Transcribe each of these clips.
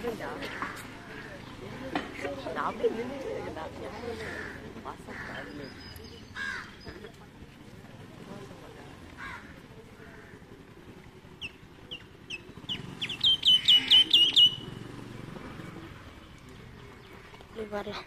இல்லையா நான் அப்படியே நின்றுட்டு இருக்கேன் வாசம் பாருங்க வரலாம்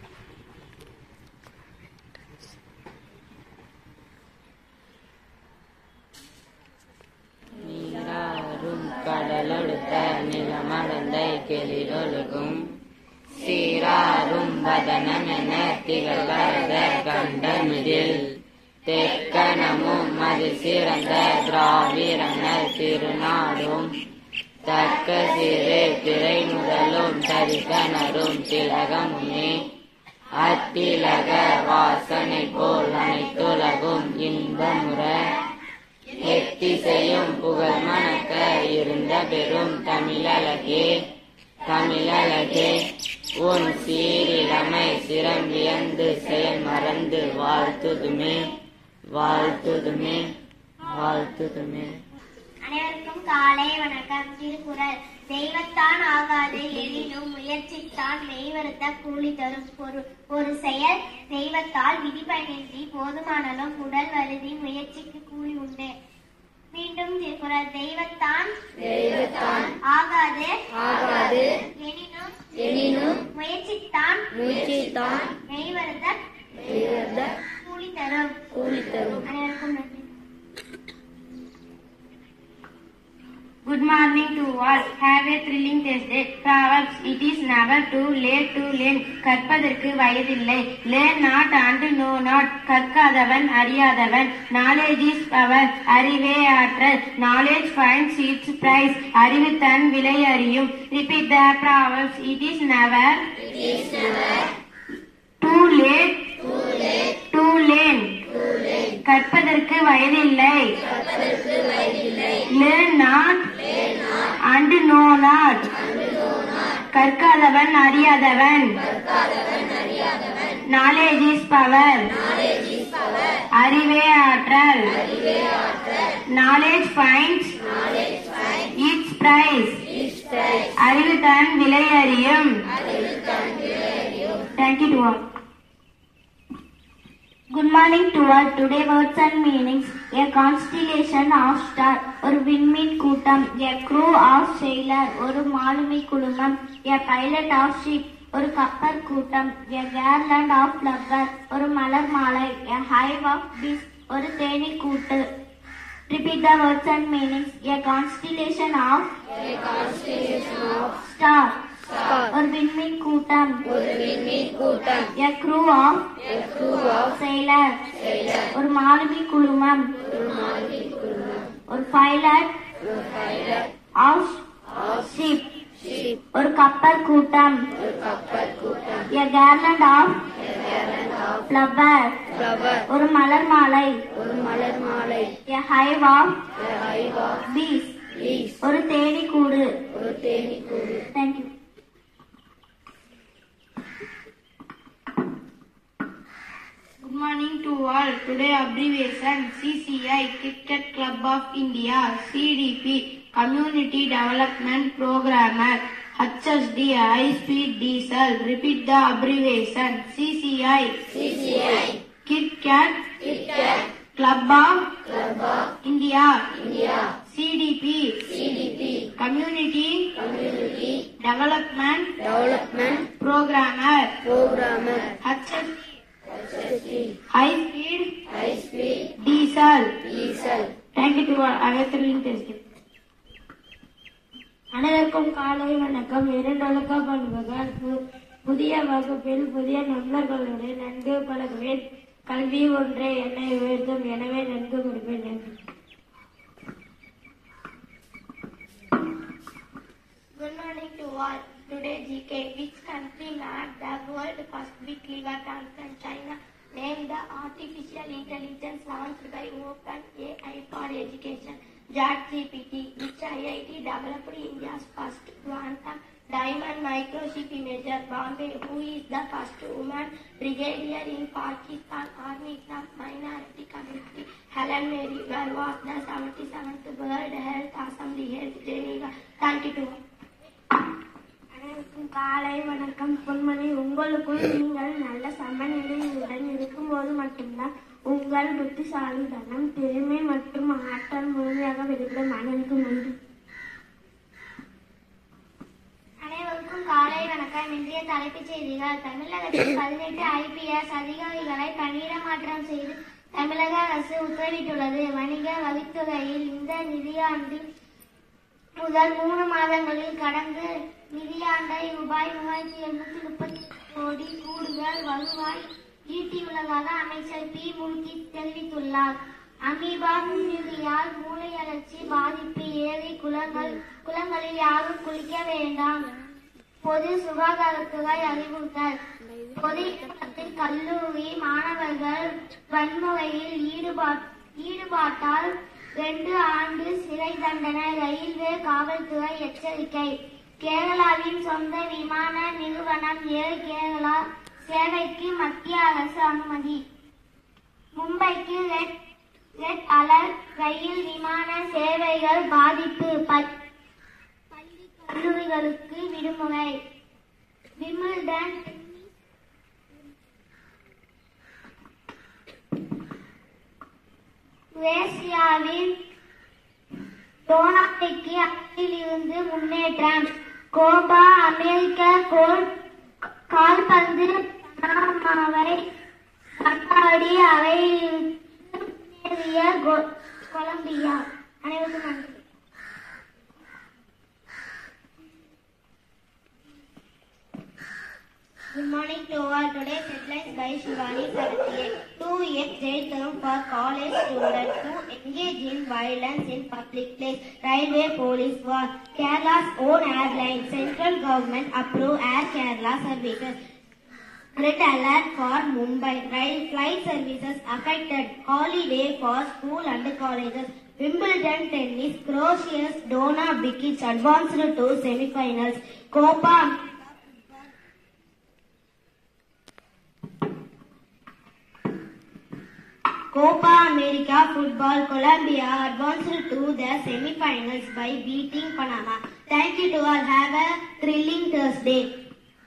நீராறும் கடலொடுத்த நிலமடந்தை கெளிரொழுகும் சீராறும் வதனமென திகழ்வரத கண்டமிதில் தெக்கணமும் மது சிறந்த திராவிடங்கள் திருநாடும் தக்க சிறு திரை முதலும் தரிசனரும் திலகமுமே அத்திலக வாசனை போல் அனைத்துலகும் இன்பமுற எத்திசையும் புகழ் மணக்க இருந்த பெரும் தமிழழகே தமிழழகே உன் சீரிழமை சிரம் வியந்து செயல் மறந்து வாழ்த்துதுமே வாழ்த்துதுமே வாழ்த்துதுமே அனைவருக்கும் காலை வணக்கம் திருக்குறள் தெய்வத்தான் ஆகாது எனினும் முயற்சித்தான் மெய்வருத்த கூலி தரும் ஒரு ஒரு செயல் தெய்வத்தால் விதிபயனின்றி போதுமானலும் உடல் வருதி முயற்சிக்கு கூலி உண்டு மீண்டும் திருக்குறள் தெய்வத்தான் தெய்வத்தான் ஆகாது ஆகாது எனினும் எனினும் முயற்சித்தான் முயற்சித்தான் மெய்வருத்த மெய்வருத்த கூலி தரும் கூலி தரும் அனைவருக்கும் நன்றி Good morning to all. Have a thrilling Thursday. Proverbs. It is never too late to learn. கற்பதற்கு வயதில்லை. Learn not and know not. கற்காதவன் அறியாதவன். Knowledge is power. அறிவே ஆற்றல். Knowledge finds its price. அறிவு தன் விலை அறியும். Repeat the Proverbs. It is never. It is never. Too late. Too late. To learn. கற்பதற்கு வயதில்லை. Learn not. and know not கற்காதவன் அறியாதவன் knowledge is power அறிவே ஆற்றல் knowledge finds its price அறிவு தன் விலை அறியும் thank you to all Good morning to all. Today words and meanings. A constellation of star. ஒரு விண்மீன் கூட்டம். A crew of sailor. ஒரு மாலுமி குழுமம். A pilot of ship. ஒரு கப்பல் கூட்டம். A garland of flower. ஒரு மலர் மாலை. A hive of bees. ஒரு தேனீ கூட்டு. Repeat the words and meanings. A constellation of A constellation of star. ஒரு விண்மீன் கூட்டம். ஒரு விண்மீன் கூட்டம் A crew of A crew of sailor. sailor ஒரு மாலுமி குழுமம் ஒரு மாலுமி குழுமம் ஒரு பைலட் ஒரு pilot of of ship ship ஒரு கப்பல் கூட்டம் ஒரு கப்பல் கூட்டம் a garland of A garland of flower flower ஒரு மலர் மாலை ஒரு மலர் மாலை a hive of A hive of bees bees ஒரு தேனீ கூடு ஒரு தேனீக்கூடு thank you Good morning to all. Today abbreviation CCI Cricket Club of India CDP Community Development Programmer HSD High Speed Diesel. Repeat the abbreviation CCI CCI Kit Kat Kit Kat Club of Club of India India CDP CDP Community Community Development Development Programmer Programmer HSD HSD High Speed High Speed Diesel. Diesel Thank you to all. I have thrilling Thursday. அனைவருக்கும் காலை வணக்கம் இரண்டொழுக்க பண்புகள் பு- புதிய வகுப்பில் புதிய நண்பர்களுடன் நன்கு பழகுவேன் கல்வி ஒன்றே என்னை உயர்த்தும் எனவே நன்கு முடிப்பேன் நன்றி Good morning to all. Today GK, which country made the world first big liver transplant? China named the artificial intelligence launched by OpenAI for education. ChatGPT, which IIT developed India's first quantum diamond microchip imager. Bombay, who is the first woman brigadier in Pakistan Army from minority community. Helen Mary, where was the 77th World Health Assembly held Geneva? Thank you to all. அனைவருக்கும் காலை வணக்கம் பொன்மணி உங்களுக்குள் நீங்கள் நல்ல சமநிலையுடன் இருக்கும்போது மட்டும்தான் உங்கள் புத்திசாலித்தனம் திறமை மற்றும் ஆற்றல் முழுமையாக வெளிப்படும் அனைவருக்கும் நன்றி அனைவருக்கும் காலை வணக்கம் இன்றைய தலைப்புச் செய்திகள் தமிழகத்தில் பதினெட்டு ஐபிஎஸ் அதிகாரிகளை பணியிட மாற்றம் செய்து தமிழக அரசு உத்தரவிட்டுள்ளது வணிக வரித்துறையில் இந்த நிதியாண்டில் முதல் மூணு மாதங்களில் கடந்த நிதியாண்டை ரூபாய் மூவாயிரத்தி எழுநூத்தி முப்பத்தி கோடி கூடுதல் வருவாய் ஈட்டியுள்ளதாக அமைச்சர் பி மூர்த்தி தெரிவித்துள்ளார் அமீபா நுண்ணுயிரியால் மூளையழற்சி பாதிப்பு ஏரி குளங்கள் குளங்களில் யாரும் குளிக்க வேண்டாம் பொது சுகாதாரத்துறை அறிவுறுத்தல் பொது இடத்தில் கல்லூரி மாணவர்கள் வன்முறையில் ஈடுபாட் ஈடுபாட்டால் ரெண்டு ஆண்டு சிறை தண்டனை ரயில்வே காவல்துறை எச்சரிக்கை கேரளாவின் சொந்த விமான நிறுவனம் ஏர் கேரளா சேவைக்கு மத்திய அரசு அனுமதி மும்பைக்கு ரெட் ரெட் அலர்ட் ரயில் விமான சேவைகள் பாதிப்பு பத்- பள்ளி கல்லூரிகளுக்கு விடுமுறை விமில்டன் குரேஷியாவின் டோனாட்டிக்கு அணியிலிருந்து முன்னேற்றம் கோபா அமெரிக்க கோல் கால்பந்து பனாமாவை தக்காடி அவையிலிருந்து முன்னேறிய கொ- கொலம்பியா அனைவருக்கும் நன்றி Good morning to all. Today's headlines by Shivani Saratiye. Two years jail term for college students who engage in violence in public place. Railway police war. Kerala's own airline. Central government approve Air Kerala services. Red alert for Mumbai. Rail flight services affected. Holiday for school and colleges. Wimbledon tennis. Croatia's Dona Bikic advanced to semi-finals. Copa Copa America Football Colombia advanced to the semi-finals by beating Panama. Thank you to all. Have a thrilling Thursday.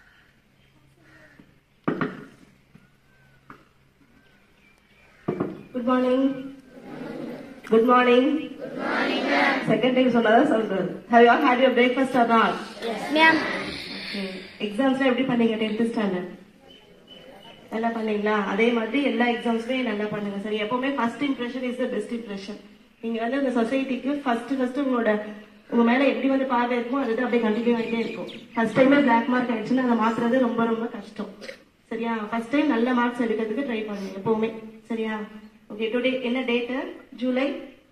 Good morning good morning second time சொன்னதா சொல்றது how you had your breakfast or not ma'am எக்ஸாம்ஸ்ல எப்படி பண்ணீங்க tenth standard நல்லா பண்ணீங்களா அதே மாதிரி எல்லா எக்ஸாம்ஸுமே நல்லா பண்ணுங்க சரி எப்பவுமே first impression is the best impression நீங்க வந்து இந்த சொசைட்டிக்கு ஃபர்ஸ்ட் ஃபர்ஸ்ட் உங்களோட உங்க மேல எப்படி வந்து பார்வை இருக்குமோ அது அப்படியே கண்டினியூ ஆகிட்டே இருக்கும் ஃபர்ஸ்ட் டைமே பிளாக் மார்க் ஆயிடுச்சுன்னா அதை மாத்துறது ரொம்ப ரொம்ப கஷ்டம் சரியா ஃபர்ஸ்ட் டைம் நல்ல மார்க்ஸ் எடுக்கிறதுக்கு ட்ரை பண்ணுங்க எப்பவுமே சரியா ஓகே டுடே என்ன date July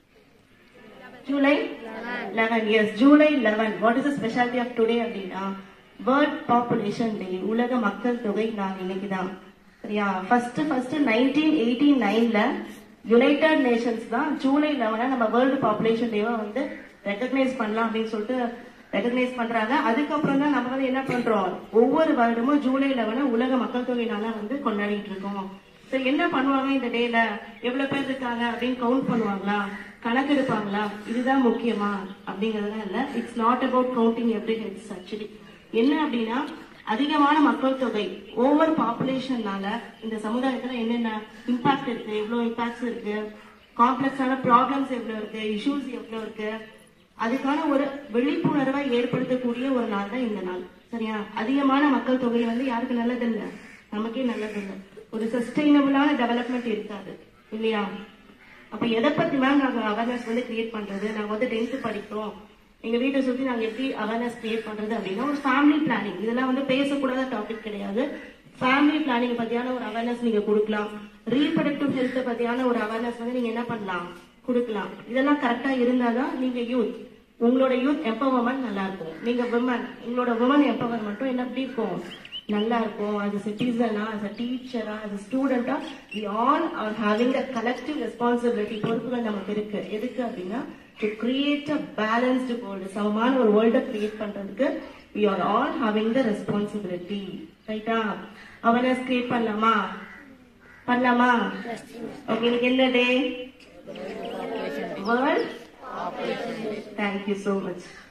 July eleven yes July eleven what is speciality of today அப்படின்னா வேர்ல்ட் பாப்புலேஷன் டே உலக மக்கள் தொகை நாள் இன்னைக்கு தான் சரியா ஃபர்ஸ்ட் ஃபர்ஸ்ட் நைன்டீன் எயிட்டி நைன்ல யுனைடெட் நேஷன்ஸ் தான் ஜூலை லெவனை நம்ம வேர்ல்டு பாப்புலேஷன் டேவை வந்து ரெக்கக்னைஸ் பண்ணலாம் அப்படின்னு சொல்லிட்டு ரெக்கக்னைஸ் பண்றாங்க அதுக்கப்புறம் தான் நம்ம வந்து என்ன பண்றோம் ஒவ்வொரு வருடமும் ஜூலை லெவனை உலக மக்கள் தொகை நாளா வந்து கொண்டாடிட்டு இருக்கோம் சரி என்ன பண்ணுவாங்க இந்த டேல எவ்வளவு பேர் இருக்காங்க அப்படின்னு கவுண்ட் பண்ணுவாங்களா கணக்கெடுப்பாங்களா இதுதான் முக்கியமா அப்படிங்கறதுலாம் இல்ல it's not about counting every heads actually என்ன அப்படின்னா அதிகமான மக்கள் தொகை ஓவர் பாப்புலேஷன்னால இந்த சமுதாயத்துல என்னென்ன இம்பாக்ட் இருக்கு எவ்வளவு இம்பாக்ட்ஸ் இருக்கு காம்ப்ளெக்ஸான ப்ராப்ளம்ஸ் எவ்வளவு இருக்கு இஷ்யூஸ் எவ்வளவு இருக்கு அதுக்கான ஒரு விழிப்புணர்வை ஏற்படுத்தக்கூடிய ஒரு நாள் தான் இந்த நாள் சரியா அதிகமான மக்கள் தொகை வந்து யாருக்கு நல்லது இல்ல நமக்கே நல்லது இல்ல ஒரு சஸ்டைனபிளான டெவலப்மெண்ட் இருக்காது இல்லையா அப்ப எதை பத்தி மேம் நாங்க அவேர்னஸ் வந்து கிரியேட் பண்றது நாங்க வந்து டென்த் படிக்கிறோம் எங்க வீட்டை சுத்தி நாங்க எப்படி அவேர்னஸ் கிரியேட் பண்றது அப்படின்னா ஒரு ஃபேமிலி பிளானிங் இதெல்லாம் வந்து பேசக்கூடாத டாபிக் கிடையாது ஃபேமிலி பிளானிங் பத்தியான ஒரு அவேர்னஸ் நீங்க கொடுக்கலாம் ரீப்ரடக்டிவ் ஹெல்த் பத்தியான ஒரு அவேர்னஸ் வந்து நீங்க என்ன பண்ணலாம் கொடுக்கலாம் இதெல்லாம் கரெக்டா இருந்தாதான் நீங்க யூத் உங்களோட யூத் எம்பவர்மெண்ட் நல்லா இருக்கும் நீங்க விமன் உங்களோட விமன் எம்பவர்மெண்ட்டும் என்ன எப்படி இருக்கும் நல்லா இருக்கும் as a சிட்டிசனா as a டீச்சரா as a ஸ்டூடெண்டா we all are having a collective responsibility பொறுப்புகள் நமக்கு இருக்கு எதுக்கு அப்படின்னா to create a balanced world சமமான ஒரு வேர்ல்ட கிரியேட் பண்றதுக்கு we are all having the responsibility ரைட்டா அவேர்னஸ் கிரியேட் பண்ணலாமா பண்ணலாமா ஓகே இன்னைக்கு என்ன day world thank you so much